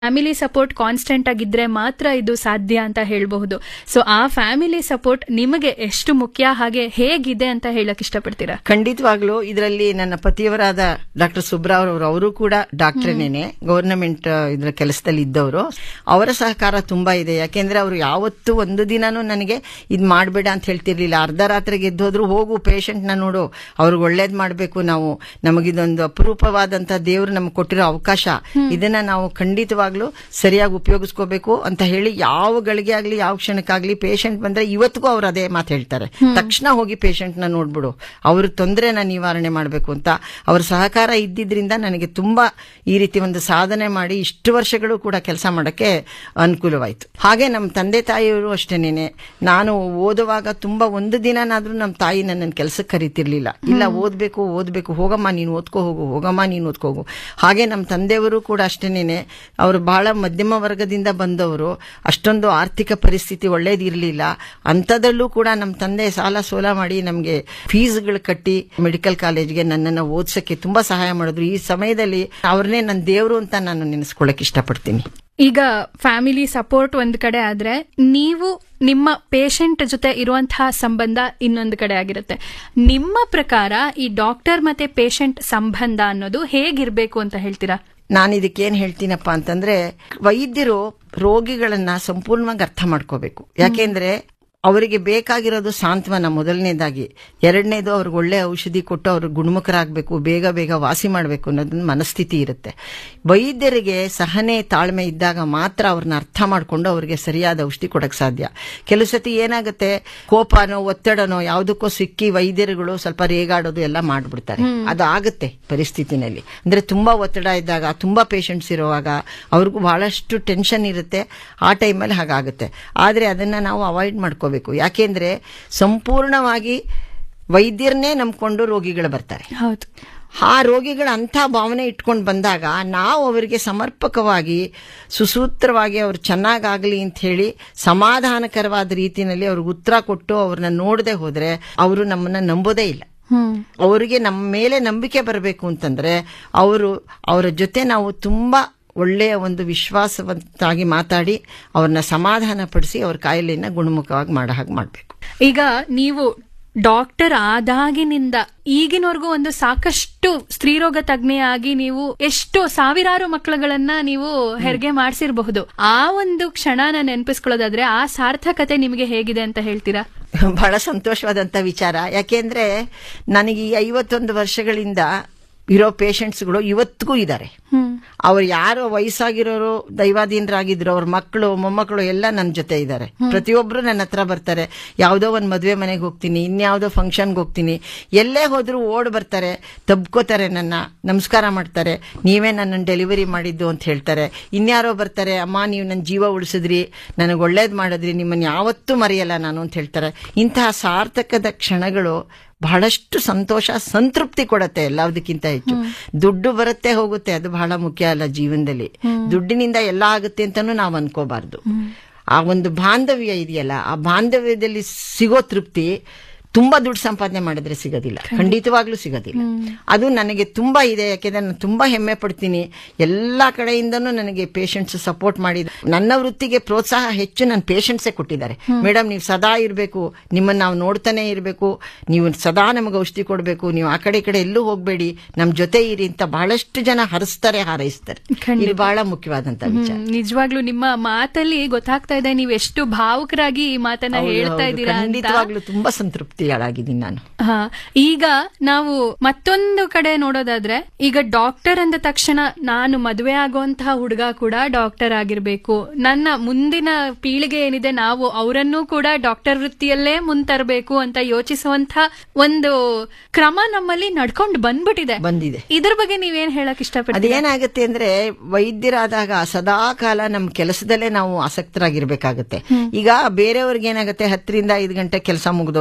Family support constant ಆಗಿದ್ರೆ ಮಾತ್ರ ಇದು ಸಾಧ್ಯ ಅಂತ ಹೇಳಬಹುದು ಸೊ ಆ ಫ್ಯಾಮಿಲಿ ಸಪೋರ್ಟ್ ನಿಮಗೆ ಎಷ್ಟು ಮುಖ್ಯ ಹಾಗೆ ಹೇಗಿದೆ ಅಂತ ಹೇಳಕ್ ಇಷ್ಟಪಡ್ತೀರಾ ಖಂಡಿತವಾಗ್ಲೂ ಇದರಲ್ಲಿ ನನ್ನ ಪತಿಯವರಾದ ಡಾಕ್ಟರ್ ಸುಬ್ರಾವ್ ಅವರು ಅವರು ಕೂಡ ಡಾಕ್ಟ್ರೇನೇನೆ ಗವರ್ನಮೆಂಟ್ ಇದ್ರ ಕೆಲಸದಲ್ಲಿ ಇದ್ದವರು ಅವರ ಸಹಕಾರ ತುಂಬಾ ಇದೆ ಯಾಕೆಂದ್ರೆ ಅವರು ಯಾವತ್ತೂ ಒಂದು ದಿನಾನೂ ನನಗೆ ಇದ್ ಮಾಡಬೇಡ ಅಂತ ಹೇಳ್ತಿರ್ಲಿಲ್ಲ ಅರ್ಧ ರಾತ್ರಿಗೆ ಎದ್ದೋದ್ರು ಹೋಗು ಪೇಷಂಟ್ ನ ನೋಡು ಅವ್ರಿಗೆ ಒಳ್ಳೇದ್ ಮಾಡಬೇಕು ನಾವು ನಮಗಿದೊಂದು ಅಪರೂಪವಾದಂತ ದೇವರು ನಮ್ಗೆ ಕೊಟ್ಟಿರೋ ಅವಕಾಶ ಇದನ್ನ ನಾವು ಖಂಡಿತವಾಗ್ಲೂ ಸರಿಯಾಗಿ ಉಪಯೋಗಿಸ್ಕೋಬೇಕು ಅಂತ ಹೇಳಿ ಯಾವ ಗಳಿಗೆ ಆಗ್ಲಿ ಯಾವ ಕ್ಷಣಕ್ಕಾಗ್ಲಿ ಪೇಷಂಟ್ ಬಂದ್ರೆ ಇವತ್ತಿಗೂ ಅವ್ರು ಅದೇ ಮಾತು ಹೇಳ್ತಾರೆ ತಕ್ಷಣ ಹೋಗಿ ಪೇಷಂಟ್ ನ ನೋಡ್ಬಿಡು ಅವ್ರ ತೊಂದರೆನ ನಿವಾರಣೆ ಮಾಡಬೇಕು ಅಂತ ಅವ್ರ ಸಹಕಾರ ಇದ್ದಿದ್ರಿಂದ ನನಗೆ ತುಂಬಾ ಈ ರೀತಿ ಒಂದು ಸಾಧನೆ ಮಾಡಿ ಇಷ್ಟು ವರ್ಷಗಳು ಕೂಡ ಕೆಲಸ ಮಾಡಕ್ಕೆ ಅನುಕೂಲವಾಯ್ತು ಹಾಗೆ ನಮ್ಮ ತಂದೆ ತಾಯಿಯವರು ಅಷ್ಟೇನೇನೆ ನಾನು ಓದುವಾಗ ತುಂಬಾ ಒಂದು ದಿನನಾದ್ರೂ ನಮ್ಮ ತಾಯಿ ನನ್ನನ್ನು ಕೆಲಸಕ್ಕೆ ಕರಿತಿರ್ಲಿಲ್ಲ ಇಲ್ಲ ಓದ್ಬೇಕು ಓದ್ಬೇಕು ಹೋಗಮ್ಮ ನೀನು ಓದ್ಕೋ ಹೋಗು ಹೋಗಮ್ಮ ನೀನು ಓದ್ಕೋ ಹೋಗು ಹಾಗೆ ನಮ್ಮ ತಂದೆಯವರು ಕೂಡ ಅಷ್ಟೇನೇನೆ ಅವರು ಬಹಳ ಮಧ್ಯಮ ವರ್ಗದಿಂದ ಬಂದವರು ಅಷ್ಟೊಂದು ಆರ್ಥಿಕ ಪರಿಸ್ಥಿತಿ ಒಳ್ಳೇದಿರ್ಲಿಲ್ಲ ಅಂಥದ್ರಲ್ಲೂ ಕೂಡ ನಮ್ಮ ತಂದೆ ಸಾಲ ಸೋಲ ಮಾಡಿ ನಮಗೆ ಫೀಸ್ಗಳು ಕಟ್ಟಿ ಮೆಡಿಕಲ್ ಕಾಲೇಜ್ಗೆ ನನ್ನನ್ನು ಓದ್ಸಕ್ಕೆ ತುಂಬಾ ಸಹಾಯ ಮಾಡಿದ್ರು ಈ ಸಮಯದಲ್ಲಿ ಅವ್ರನ್ನೇ ನನ್ನ ದೇವರು ಅಂತ ನಾನು ನೆನೆಸ್ಕೊಳ್ಳಕ್ಕೆ ಇಷ್ಟಪಡ್ತೀನಿ ಈಗ ಫ್ಯಾಮಿಲಿ ಸಪೋರ್ಟ್ ಒಂದ್ ಕಡೆ ಆದ್ರೆ ನೀವು ನಿಮ್ಮ ಪೇಷಂಟ್ ಜೊತೆ ಇರುವಂತಹ ಸಂಬಂಧ ಇನ್ನೊಂದು ಕಡೆ ಆಗಿರುತ್ತೆ ನಿಮ್ಮ ಪ್ರಕಾರ ಈ ಡಾಕ್ಟರ್ ಮತ್ತೆ ಪೇಷಂಟ್ ಸಂಬಂಧ ಅನ್ನೋದು ಹೇಗಿರ್ಬೇಕು ಅಂತ ಹೇಳ್ತೀರಾ ನಾನು ಇದಕ್ಕೇನ್ ಹೇಳ್ತೀನಪ್ಪ ಅಂತಂದ್ರೆ ವೈದ್ಯರು ರೋಗಿಗಳನ್ನ ಸಂಪೂರ್ಣವಾಗಿ ಅರ್ಥ ಮಾಡ್ಕೋಬೇಕು ಯಾಕೆಂದ್ರೆ ಅವರಿಗೆ ಬೇಕಾಗಿರೋದು ಸಾಂತ್ವನ ಮೊದಲನೇದಾಗಿ ಎರಡನೇದು ಅವ್ರಿಗೆ ಒಳ್ಳೆ ಔಷಧಿ ಕೊಟ್ಟು ಅವ್ರಿಗೆ ಗುಣಮುಖರಾಗಬೇಕು ಬೇಗ ಬೇಗ ವಾಸಿ ಮಾಡಬೇಕು ಅನ್ನೋದನ್ನ ಮನಸ್ಥಿತಿ ಇರುತ್ತೆ ವೈದ್ಯರಿಗೆ ಸಹನೆ ತಾಳ್ಮೆ ಇದ್ದಾಗ ಮಾತ್ರ ಅವ್ರನ್ನ ಅರ್ಥ ಮಾಡ್ಕೊಂಡು ಅವ್ರಿಗೆ ಸರಿಯಾದ ಔಷಧಿ ಕೊಡಕ್ ಸಾಧ್ಯ ಕೆಲವು ಸತಿ ಏನಾಗುತ್ತೆ ಕೋಪನೋ ಒತ್ತಡನೋ ಯಾವುದಕ್ಕೋ ಸಿಕ್ಕಿ ವೈದ್ಯರುಗಳು ಸ್ವಲ್ಪ ರೇಗಾಡೋದು ಎಲ್ಲ ಮಾಡ್ಬಿಡ್ತಾರೆ ಅದು ಆಗುತ್ತೆ ಪರಿಸ್ಥಿತಿನಲ್ಲಿ ಅಂದ್ರೆ ತುಂಬಾ ಒತ್ತಡ ಇದ್ದಾಗ ತುಂಬಾ ಪೇಷಂಟ್ಸ್ ಇರುವಾಗ ಅವ್ರಿಗೂ ಬಹಳಷ್ಟು ಟೆನ್ಷನ್ ಇರುತ್ತೆ ಆ ಟೈಮಲ್ಲಿ ಹಾಗಾಗುತ್ತೆ ಆದ್ರೆ ಅದನ್ನ ನಾವು ಅವಾಯ್ಡ್ ಮಾಡ್ಕೋಬೇಕು ಯಾಕೆಂದ್ರೆ ಸಂಪೂರ್ಣವಾಗಿ ವೈದ್ಯರನ್ನೇ ನಂಬ್ಕೊಂಡು ರೋಗಿಗಳು ಬರ್ತಾರೆ ಹೌದು ಆ ರೋಗಿಗಳ ಅಂಥ ಭಾವನೆ ಇಟ್ಕೊಂಡು ಬಂದಾಗ ನಾವು ಅವರಿಗೆ ಸಮರ್ಪಕವಾಗಿ ಸುಸೂತ್ರವಾಗಿ ಅವ್ರು ಚೆನ್ನಾಗಾಗ್ಲಿ ಅಂತ ಹೇಳಿ ಸಮಾಧಾನಕರವಾದ ರೀತಿಯಲ್ಲಿ ಅವ್ರಿಗೆ ಉತ್ತರ ಕೊಟ್ಟು ಅವ್ರನ್ನ ನೋಡದೆ ಹೋದ್ರೆ ಅವರು ನಮ್ಮನ್ನ ನಂಬೋದೇ ಇಲ್ಲ ಹ್ಮ್ ಅವರಿಗೆ ನಮ್ಮ ಮೇಲೆ ನಂಬಿಕೆ ಬರಬೇಕು ಅಂತಂದ್ರೆ ಅವರು ಅವರ ಜೊತೆ ನಾವು ತುಂಬಾ ಒಳ್ಳೆಯ ಒಂದು ವಿಶ್ವಾಸವಂತಾಗಿ ಮಾತಾಡಿ ಅವ್ರನ್ನ ಸಮಾಧಾನ ಪಡಿಸಿ ಅವ್ರ ಕಾಯಿಲೆಯನ್ನ ಗುಣಮುಖವಾಗಿ ಮಾಡೋ ಹಾಗೆ ಮಾಡಬೇಕು ಈಗ ನೀವು ಡಾಕ್ಟರ್ ಆದಾಗಿನಿಂದ ಈಗಿನವರೆಗೂ ಒಂದು ಸಾಕಷ್ಟು ಸ್ತ್ರೀರೋಗ ತಜ್ಞೆಯಾಗಿ ನೀವು ಎಷ್ಟು ಸಾವಿರಾರು ಮಕ್ಕಳುಗಳನ್ನ ನೀವು ಹೆರಿಗೆ ಮಾಡಿಸಿರಬಹುದು ಆ ಒಂದು ಕ್ಷಣನ ನೆನಪಿಸ್ಕೊಳ್ಳೋದಾದ್ರೆ ಆ ಸಾರ್ಥಕತೆ ನಿಮಗೆ ಹೇಗಿದೆ ಅಂತ ಹೇಳ್ತೀರಾ ಬಹಳ ಸಂತೋಷವಾದಂತ ವಿಚಾರ ಯಾಕೆಂದ್ರೆ ನನಗೆ ಈ ಐವತ್ತೊಂದು ವರ್ಷಗಳಿಂದ ಇರೋ ಪೇಷಂಟ್ಸ್ಗಳು ಇವತ್ತಿಗೂ ಇದ್ದಾರೆ ಹ್ಮ್ ಅವ್ರು ಯಾರು ವಯಸ್ಸಾಗಿರೋರು ದೈವಾಧೀನರಾಗಿದ್ರು ಅವ್ರ ಮಕ್ಕಳು ಮೊಮ್ಮಕ್ಕಳು ಎಲ್ಲ ನನ್ನ ಜೊತೆ ಇದ್ದಾರೆ ಪ್ರತಿಯೊಬ್ರು ನನ್ನ ಹತ್ರ ಬರ್ತಾರೆ ಯಾವುದೋ ಒಂದು ಮದುವೆ ಮನೆಗೆ ಹೋಗ್ತೀನಿ ಇನ್ಯಾವುದೋ ಫಂಕ್ಷನ್ಗೆ ಹೋಗ್ತೀನಿ ಎಲ್ಲೇ ಹೋದ್ರು ಓಡ್ ಬರ್ತಾರೆ ತಬ್ಕೋತಾರೆ ನನ್ನ ನಮಸ್ಕಾರ ಮಾಡ್ತಾರೆ ನೀವೇ ನನ್ನನ್ನು ಡೆಲಿವರಿ ಮಾಡಿದ್ದು ಅಂತ ಹೇಳ್ತಾರೆ ಇನ್ಯಾರೋ ಬರ್ತಾರೆ ಅಮ್ಮ ನೀವು ನನ್ನ ಜೀವ ಉಳಿಸಿದ್ರಿ ನನಗೆ ಒಳ್ಳೇದು ಮಾಡಿದ್ರಿ ನಿಮ್ಮನ್ನು ಯಾವತ್ತೂ ಮರೆಯಲ್ಲ ನಾನು ಅಂತ ಹೇಳ್ತಾರೆ ಇಂತಹ ಸಾರ್ಥಕದ ಕ್ಷಣಗಳು ಬಹಳಷ್ಟು ಸಂತೋಷ ಸಂತೃಪ್ತಿ ಕೊಡತ್ತೆ ಎಲ್ಲದಕ್ಕಿಂತ ಹೆಚ್ಚು ದುಡ್ಡು ಬರುತ್ತೆ ಹೋಗುತ್ತೆ ಅದು ಬಹಳ ಮುಖ್ಯ ಅಲ್ಲ ಜೀವನದಲ್ಲಿ ದುಡ್ಡಿನಿಂದ ಎಲ್ಲ ಆಗುತ್ತೆ ಅಂತಾನು ನಾವು ಅನ್ಕೋಬಾರ್ದು ಆ ಒಂದು ಬಾಂಧವ್ಯ ಇದೆಯಲ್ಲ ಆ ಬಾಂಧವ್ಯದಲ್ಲಿ ಸಿಗೋ ತೃಪ್ತಿ ತುಂಬಾ ದುಡ್ಡು ಸಂಪಾದನೆ ಮಾಡಿದ್ರೆ ಸಿಗೋದಿಲ್ಲ ಖಂಡಿತವಾಗ್ಲೂ ಸಿಗೋದಿಲ್ಲ ಅದು ನನಗೆ ತುಂಬಾ ಇದೆ ಯಾಕೆಂದ್ರೆ ನಾನು ತುಂಬಾ ಹೆಮ್ಮೆ ಪಡ್ತೀನಿ ಎಲ್ಲಾ ಕಡೆಯಿಂದನೂ ನನಗೆ ಪೇಷಂಟ್ಸ್ ಸಪೋರ್ಟ್ ಮಾಡಿ ನನ್ನ ವೃತ್ತಿಗೆ ಪ್ರೋತ್ಸಾಹ ಹೆಚ್ಚು ನನ್ನ ಪೇಷಂಟ್ಸೇ ಕೊಟ್ಟಿದ್ದಾರೆ ಮೇಡಮ್ ನೀವು ಸದಾ ಇರಬೇಕು ನಿಮ್ಮನ್ನ ನಾವು ನೋಡ್ತಾನೆ ಇರಬೇಕು ನೀವು ಸದಾ ನಮಗೆ ಔಷಧಿ ಕೊಡಬೇಕು ನೀವು ಆ ಕಡೆ ಈ ಕಡೆ ಎಲ್ಲೂ ಹೋಗಬೇಡಿ ನಮ್ಮ ಜೊತೆ ಇರಿ ಅಂತ ಬಹಳಷ್ಟು ಜನ ಹರಿಸ್ತಾರೆ ಹಾರೈಸ್ತಾರೆ ಇದು ಬಹಳ ಮುಖ್ಯವಾದಂತ ವಿಚಾರ ಹ್ಮ್, ನಿಜವಾಗ್ಲೂ ನಿಮ್ಮ ಮಾತಲ್ಲಿ ಗೊತ್ತಾಗ್ತಾ ಇದೆ ನೀವು ಎಷ್ಟು ಭಾವುಕರಾಗಿ ಈ ಮಾತನ್ನ ಹೌದು, ಹೇಳ್ತಾ ಹೌದು. ಇದ್ದೀರಾ ಅಂತ ಖಂಡಿತವಾಗ್ಲೂ ತುಂಬಾ ಸಂತೃಪ್ತಿಯಾಳಾಗಿದ್ದೀನಿ ನಾನು ಹಾ ಈಗ ನಾವು ಮತ್ತೊಂದು ಕಡೆ ನೋಡೋದಾದ್ರೆ ಈಗ ಡಾಕ್ಟರ್ ಅಂದ ತಕ್ಷಣ ನಾನು ಮದುವೆ ಆಗುವಂತಹ ಹುಡುಗ ಕೂಡ ಡಾಕ್ಟರ್ ಆಗಿರ್ಬೇಕು ನನ್ನ ಮುಂದಿನ ಪೀಳಿಗೆ ಏನಿದೆ ನಾವು ಅವರನ್ನೂ ಕೂಡ ಡಾಕ್ಟರ್ ವೃತ್ತಿಯಲ್ಲೇ ಮುಂತರಬೇಕು ಅಂತ ಯೋಚಿಸುವಂತ ಒಂದು ಕ್ರಮ ನಮ್ಮಲ್ಲಿ ನಡ್ಕೊಂಡು ಬಂದ್ಬಿಟ್ಟಿದೆ ಬಂದಿದೆ ಇದ್ರ ಬಗ್ಗೆ ನೀವೇನ್ ಹೇಳಕ್ ಇಷ್ಟಪಡ್ತೀರಾ ಅದೇನಾಗುತ್ತೆ ಅಂದ್ರೆ ವೈದ್ಯರಾದಾಗ ಸದಾ ಕಾಲ ನಮ್ಮ ಕೆಲಸದಲ್ಲೇ ನಾವು ಆಸಕ್ತರಾಗಿರ್ಬೇಕಾಗತ್ತೆ ಈಗ ಬೇರೆಯವ್ರಿಗೆ ಏನಾಗುತ್ತೆ ಹತ್ತರಿಂದ ಐದು ಗಂಟೆ ಕೆಲಸ ಮುಗಿದೋಗುತ್ತೆ ಮನೆಗೆ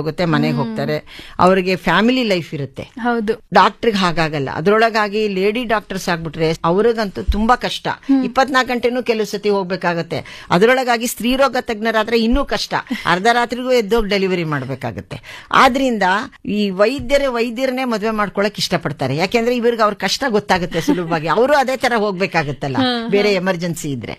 ಮನೆಗೆ ಹೋಗ್ತಾರೆ ಅವರಿಗೆ ಫ್ಯಾಮಿಲಿ ಲೈಫ್ ಇರುತ್ತೆ ಹೌದು ಡಾಕ್ಟರ್ಗೆ ಹಾಗಾಗಲ್ಲ ಅದ್ರೊಳಗಾಗಿ ಲೇಡಿ ಡಾಕ್ಟರ್ಸ್ ಆಗ್ಬಿಟ್ರೆ ಅವ್ರಿಗಂತೂ ತುಂಬಾ ಕಷ್ಟ ಇಪ್ಪತ್ನಾಲ್ಕು ಗಂಟೆನೂ ಕೆಲವು ಸತಿ ಹೋಗ್ಬೇಕಾಗತ್ತೆ ಅದರೊಳಗಾಗಿ ಸ್ತ್ರೀರೋಗ ತಜ್ಞರಾದ್ರೆ ಇನ್ನೂ ಕಷ್ಟ ಅರ್ಧ ರಾತ್ರಿಗೂ ಎದ್ದೋಗಿ ಡೆಲಿವರಿ ಮಾಡ್ಬೇಕಾಗತ್ತೆ ಆದ್ರಿಂದ ಈ ವೈದ್ಯರೇ ವೈದ್ಯರನ್ನೇ ಮದುವೆ ಮಾಡ್ಕೊಳಕ್ ಇಷ್ಟಪಡ್ತಾರೆ ಯಾಕೆಂದ್ರೆ ಇವ್ರಿಗೆ ಅವ್ರ ಕಷ್ಟ ಗೊತ್ತಾಗುತ್ತೆ ಸುಲಭವಾಗಿ ಅವರು ಅದೇ ತರ ಹೋಗ್ಬೇಕಾಗತ್ತಲ್ಲ ಬೇರೆ ಎಮರ್ಜೆನ್ಸಿ ಇದ್ರೆ